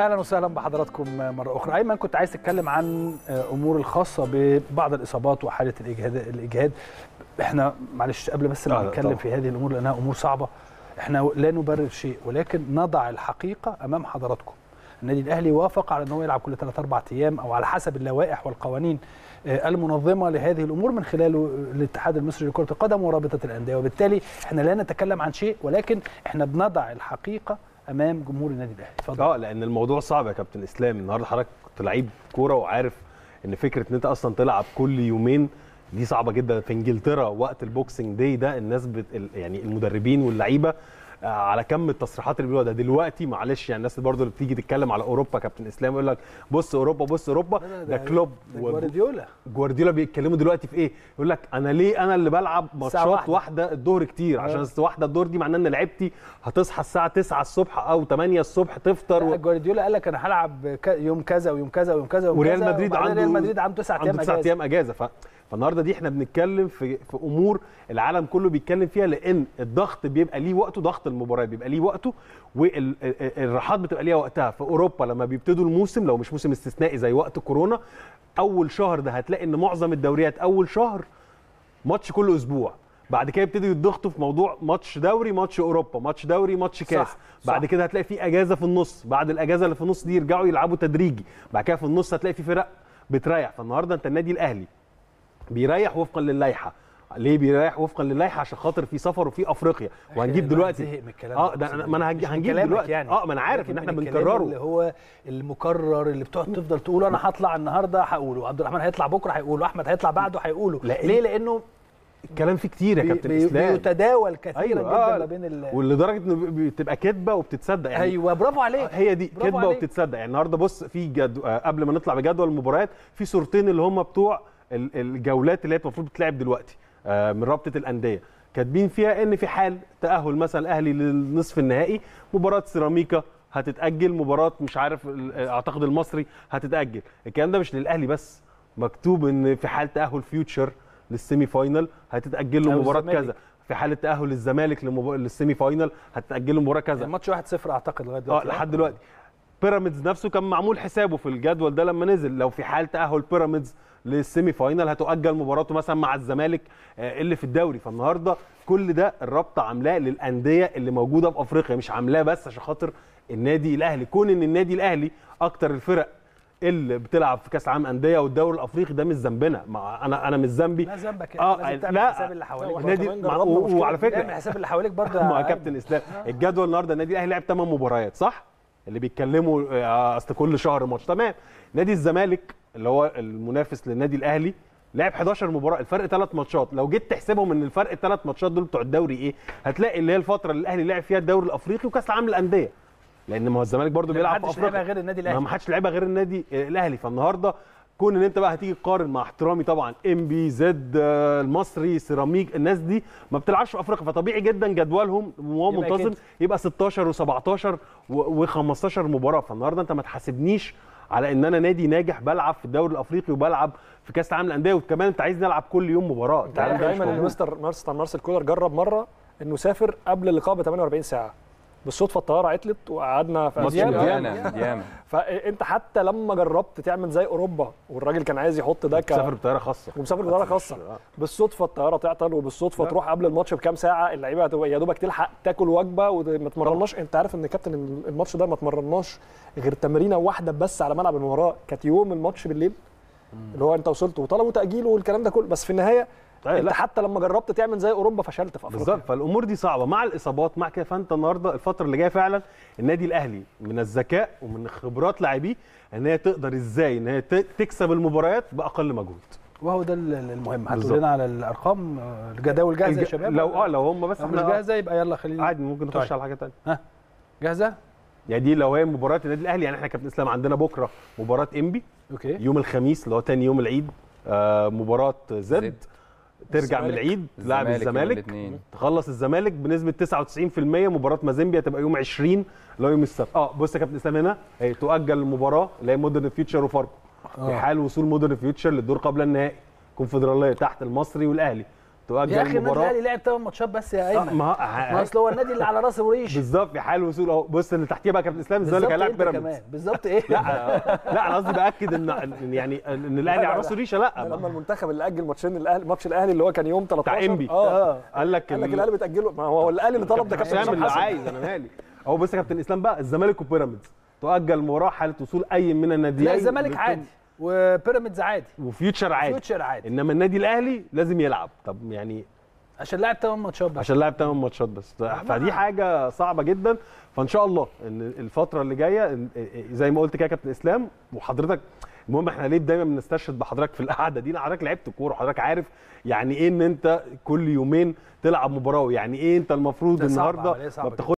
اهلا وسهلا بحضراتكم مره اخرى ايمن كنت عايز تتكلم عن امور الخاصه ببعض الاصابات وحاله الاجهاد الاجهاد احنا معلش قبل بس ما آه، نتكلم طبعا. في هذه الامور لانها امور صعبه احنا لا نبرر شيء ولكن نضع الحقيقه امام حضراتكم النادي الاهلي وافق على ان هو يلعب كل 3 4 ايام او على حسب اللوائح والقوانين آه، المنظمه لهذه الامور من خلال الاتحاد المصري لكره القدم ورابطه الانديه وبالتالي احنا لا نتكلم عن شيء ولكن احنا بنضع الحقيقه امام جمهور النادي الاهلي اتفضل اه لان الموضوع صعب يا كابتن اسلام النهارده حضرتك كنت لعيب كوره وعارف ان فكره ان انت اصلا تلعب كل يومين دي صعبه جدا في انجلترا وقت البوكسنج داي ده الناس بت... ال- يعني المدربين واللعيبه آه، على كم التصريحات اللي بيقولوها ده دلوقتي معلش يعني الناس برضه اللي بتيجي تتكلم على اوروبا كابتن اسلام يقول لك بص اوروبا بص اوروبا لا، لا، ده ده- كلوب ده و- جوارديولا جوارديولا بيتكلموا دلوقتي في ايه؟ يقول لك انا ليه انا اللي بلعب ماتشات واحدة. واحده الظهر كتير آه. عشان واحده الظهر دي معناه ان لعيبتي هتصحى الساعه 9 الصبح او 8 الصبح تفطر لا، و... جوارديولا قال لك انا هلعب ك- يوم كذا ويوم كذا ويوم كذا ويوم وريال كذا مدريد وبعدين عنده ريال مدريد عنده تسعة ايام عنده تسعة اجازه ايام اجازه ف... فالنهارده دي احنا بنتكلم في في امور العالم كله بيتكلم فيها لان الضغط بيبقى ليه وقته ضغط المباراه بيبقى ليه وقته والراحات بتبقى ليها وقتها في اوروبا لما بيبتدوا الموسم لو مش موسم استثنائي زي وقت كورونا اول شهر ده هتلاقي ان معظم الدوريات اول شهر ماتش كل اسبوع بعد كده يبتدوا يضغطوا في موضوع ماتش دوري ماتش اوروبا ماتش دوري ماتش كاس صح، بعد صح. كده هتلاقي في اجازه في النص بعد الاجازه اللي في النص دي يرجعوا يلعبوا تدريجي بعد كده في النص هتلاقي في فرق بتريح فالنهارده انت النادي الاهلي بيريح وفقا للائحه ليه بيريح وفقا للائحه عشان خاطر في سفر وفي افريقيا وهنجيب الواحد دلوقتي زهق من الكلام اه ده ده أقسم أنا- ما انا بالله. هنجي- مش من هنجيب كلامك دلوقتي يعني. اه ما انا عارف لكن ان احنا من الكلام بنكرره اللي هو المكرر اللي بتقعد تفضل تقول انا هطلع النهارده هقوله عبد الرحمن هيطلع بكره هيقوله احمد هيطلع بعده هيقوله لأن- ليه لانه الكلام فيه كتير يا بي- كابتن بي- اسلام بيتداول كثيرا أيوة، جدا آه. ما بين ال... ولدرجه انه بي- بتبقى كدبه وبتتصدق يعني ايوه برافو عليك هي دي برافو كدبه عليك. وبتتصدق يعني النهارده بص في جدو... آه، قبل ما نطلع بجدول المباريات في صورتين اللي هم بتوع ال- الجولات اللي هي المفروض بتلعب دلوقتي آه، من رابطه الانديه كاتبين فيها ان في حال تاهل مثلا الاهلي للنصف النهائي مباراه سيراميكا هتتاجل مباراه مش عارف ال- آه، اعتقد المصري هتتاجل الكلام ده مش للاهلي بس مكتوب ان في حال تاهل فيوتشر للسيمي فاينل هتتاجل له أو مباراه الزمالك. كذا في حاله تاهل الزمالك لمب... للسيمي فاينل هتتاجل له مباراه كذا الماتش 1-0 اعتقد لغايه اه دلوقتي لحد دلوقتي بيراميدز نفسه كان معمول حسابه في الجدول ده لما نزل لو في حال تاهل بيراميدز للسيمي فاينل هتؤجل مباراته مثلا مع الزمالك آه، اللي في الدوري فالنهارده كل ده الرابطه عاملاه للانديه اللي موجوده في افريقيا مش عاملاه بس عشان خاطر النادي الاهلي كون ان النادي الاهلي اكتر الفرق اللي بتلعب في كاس العالم انديه والدوري الافريقي ده مش ذنبنا مع انا انا مش ذنبي لا ذنبك اه لازم تعمل لا حساب اللي حواليك واحنا نادي كمان مع- جربنا و- مشكلة وعلى فكره اعمل حساب اللي حواليك برضه ما يا كابتن اسلام الجدول النهارده النادي الاهلي لعب 8 مباريات صح؟ اللي بيتكلموا آه، اصل كل شهر ماتش تمام نادي الزمالك اللي هو المنافس للنادي الاهلي لعب 11 مباراه الفرق ثلاث ماتشات لو جيت تحسبهم ان الفرق الثلاث ماتشات دول بتوع الدوري ايه هتلاقي اللي هي الفتره اللي الاهلي لعب فيها الدوري الافريقي وكاس العالم للانديه لان ما هو الزمالك برضه بيلعب في محدش لعبها افريقيا غير النادي ما الاهلي ما حدش لعبها غير النادي آه، الاهلي فالنهارده كون ان انت بقى هتيجي تقارن مع احترامي طبعا ام بي زد آه، المصري سيراميك الناس دي ما بتلعبش في افريقيا فطبيعي جدا جدولهم وهو يبقى منتظم كده. يبقى 16 و17 و15 مباراه فالنهارده انت ما تحاسبنيش على ان انا نادي ناجح بلعب في الدوري الافريقي وبلعب في كاس العالم للانديه وكمان انت عايز نلعب كل يوم مباراه انت عارف الكلام ده مش دايما ان موجود. مستر مستر مارسيل كولر جرب مره انه سافر قبل اللقاء ب 48 ساعه بالصدفه الطياره عطلت وقعدنا في ماتش أسيوط. مديانا. دياما فانت حتى لما جربت تعمل زي اوروبا والراجل كان عايز يحط ده ك سافر بطياره خاصه ومسافر بطياره خاصه آه. بالصدفه الطياره تعطل وبالصدفه لا. تروح قبل الماتش بكام ساعه اللعيبه هتبقى يا دوبك تلحق تاكل وجبه وما تمرناش انت عارف ان كابتن الماتش ده ما تمرناش غير تمرينه واحده بس على ملعب المباراه كانت يوم الماتش بالليل اللي هو انت وصلت وطلبوا تاجيله والكلام ده كله بس في النهايه طيب انت لا. حتى لما جربت تعمل زي اوروبا فشلت في افريقيا بالظبط فالامور دي صعبه مع الاصابات مع كده فانت النهارده الفتره اللي جايه فعلا النادي الاهلي من الذكاء ومن خبرات لاعبيه ان هي تقدر ازاي ان هي ت- تكسب المباريات باقل مجهود وهو ده ال- المهم هتقول بالظبط. لنا على الارقام آه، الجداول جاهزه يا الج- شباب لو اه لو هم بس لو مش احنا جاهزه يبقى يلا خلينا عادي ممكن نخش طيب. على حاجه ثانيه جاهزه يعني دي لو هي مباراه النادي الاهلي يعني احنا كابتن اسلام عندنا بكره مباراه انبي اوكي يوم الخميس اللي هو تاني يوم العيد آه مباراه زد, زد. ترجع من الزمالك. العيد تلعب الزمالك يوم الزمالك الاثنين. تخلص الزمالك بنسبه 99% مباراه مازيمبيا تبقى يوم 20 اللي هو يوم السبت اه بص يا كابتن اسلام هنا هي تؤجل المباراه اللي هي مودرن فيوتشر وفاركو في آه. حال وصول مودرن فيوتشر للدور قبل النهائي كونفدراليه تحت المصري والاهلي تؤجل يا اخي النادي المباراه الاهلي لعب 8 ماتشات بس يا آه، ايمن ما ما هو اصل هو النادي اللي على راس الريش بالظبط في حال وصول اهو بص اللي تحتيه بقى كابتن اسلام الزمالك بالظبط هيلاعب انت بيراميدز كمان بالظبط ايه لا لا انا قصدي باكد ان إن يعني ان الاهلي لا، على لا. راس الريشه ده لا لما ما- المنتخب اللي اجل ماتشين الاهلي ماتش الاهلي اللي هو كان يوم 13 بتاع انبي اه قال لك قال لك ال- الاهلي بتاجله ما هو الاهلي اللي طلب ده كابتن حسام حسام اللي حسن عايز انا مالي هو بص يا كابتن اسلام بقى الزمالك وبيراميدز تؤجل المباراه حاله وصول اي من الناديين لا الزمالك للتوب- عادي وبيراميدز عادي وفيوتشر عادي فيوتشر عادي انما النادي الاهلي لازم يلعب طب يعني عشان لعب 8 ماتشات بس عشان لاعب 8 ماتشات بس فدي حاجه صعبه جدا فان شاء الله ان الفتره اللي جايه إن- زي ما قلت كده يا كابتن اسلام وحضرتك المهم احنا ليه دايما بنستشهد بحضرتك في القعده دي لأن حضرتك لعبت كوره حضرتك عارف يعني ايه ان انت كل يومين تلعب مباراه يعني ايه انت المفروض ده صعب النهارده عملية صعبة ما بتاخدش